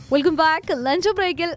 welcome back lunch ബ്രേക്കിൽ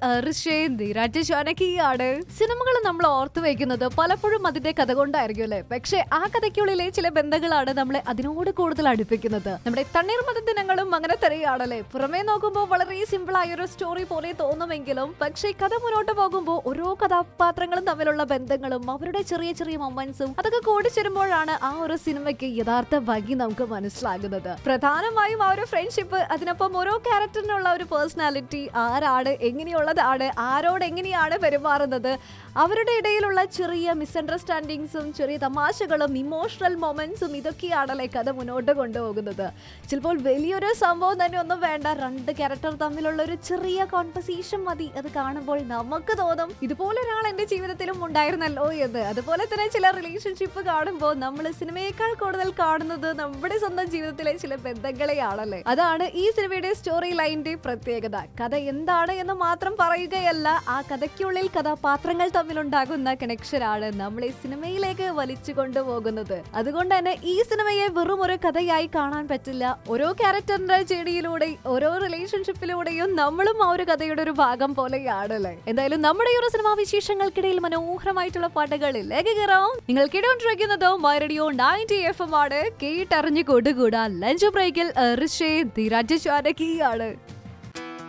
ആണ് സിനിമകൾ നമ്മൾ ഓർത്തു വെക്കുന്നത് പലപ്പോഴും അതിന്റെ കഥ കൊണ്ടായിരിക്കും അല്ലെ പക്ഷെ ആ കഥയ്ക്കുള്ളിലെ ചില ബന്ധങ്ങളാണ് നമ്മളെ അതിനോട് കൂടുതൽ അടുപ്പിക്കുന്നത് നമ്മുടെ തണ്ണീർമത ദിനങ്ങളും അങ്ങനെ തരികയാണല്ലേ പുറമേ നോക്കുമ്പോൾ വളരെ സിമ്പിൾ ആയ ഒരു സ്റ്റോറി പോലെ തോന്നുമെങ്കിലും പക്ഷേ കഥ മുന്നോട്ട് പോകുമ്പോൾ ഓരോ കഥാപാത്രങ്ങളും തമ്മിലുള്ള ബന്ധങ്ങളും അവരുടെ ചെറിയ ചെറിയ മൊമെന്റ്സും അതൊക്കെ കൂടിച്ചേരുമ്പോഴാണ് ആ ഒരു സിനിമയ്ക്ക് യഥാർത്ഥ ഭംഗി നമുക്ക് മനസ്സിലാകുന്നത് പ്രധാനമായും ആ ഒരു ഫ്രണ്ട്ഷിപ്പ് അതിനൊപ്പം ഓരോ ക്യാരക്ടറിനുള്ള ഒരു പേഴ്സണാലിറ്റി ആരാണ് എങ്ങനെയുള്ളതാണ് ആരോട് എങ്ങനെയാണ് പെരുമാറുന്നത് അവരുടെ ഇടയിലുള്ള ചെറിയ മിസ്അണ്ടർസ്റ്റാൻഡിങ്സും ചെറിയ തമാശകളും ഇമോഷണൽ മൊമെന്റ്സും ഇതൊക്കെയാണല്ലേ കഥ മുന്നോട്ട് കൊണ്ടുപോകുന്നത് ചിലപ്പോൾ വലിയൊരു സംഭവം തന്നെ ഒന്നും വേണ്ട രണ്ട് ക്യാരക്ടർ തമ്മിലുള്ള ഒരു ചെറിയ കോൺവെർസേഷൻ മതി അത് കാണുമ്പോൾ നമുക്ക് തോന്നും ഇതുപോലെ ഒരാൾ എന്റെ ജീവിതത്തിലും ഉണ്ടായിരുന്നല്ലോ എന്ന് അതുപോലെ തന്നെ ചില റിലേഷൻഷിപ്പ് കാണുമ്പോൾ നമ്മൾ സിനിമയേക്കാൾ കൂടുതൽ കാണുന്നത് നമ്മുടെ സ്വന്തം ജീവിതത്തിലെ ചില ബന്ധങ്ങളെയാണല്ലേ അതാണ് ഈ സിനിമയുടെ സ്റ്റോറി ലൈനിന്റെ പ്രത്യേകത കഥ എന്താണ് എന്ന് മാത്രം പറയുകയല്ല ആ കഥയ്ക്കുള്ളിൽ കഥാപാത്രങ്ങൾ തമ്മിലുണ്ടാകുന്ന കണക്ഷനാണ് നമ്മളെ സിനിമയിലേക്ക് വലിച്ചു കൊണ്ടുപോകുന്നത് അതുകൊണ്ട് തന്നെ ഈ സിനിമയെ വെറും ഒരു കഥയായി കാണാൻ പറ്റില്ല ഓരോ ക്യാരക്ടറിന്റെ ചെടിയിലൂടെ ഓരോ റിലേഷൻഷിപ്പിലൂടെയും നമ്മളും ആ ഒരു കഥയുടെ ഒരു ഭാഗം പോലെയാണല്ലേ എന്തായാലും നമ്മുടെ ഈ ഒരു സിനിമാ വിശേഷങ്ങൾക്കിടയിൽ മനോഹരമായിട്ടുള്ള പാട്ടുകളിലേക്ക് കയറാം നിങ്ങൾ കേട്ടോണ്ടിരിക്കുന്നത് മൈറഡിയോ നയൻറ്റി എഫ് എം ആണ് കേട്ടറിഞ്ഞു കൊടുകൂടാ ലഞ്ച് ബ്രേക്കിൽ ഋഷേ ധീരാജ് ചാരകിയാണ്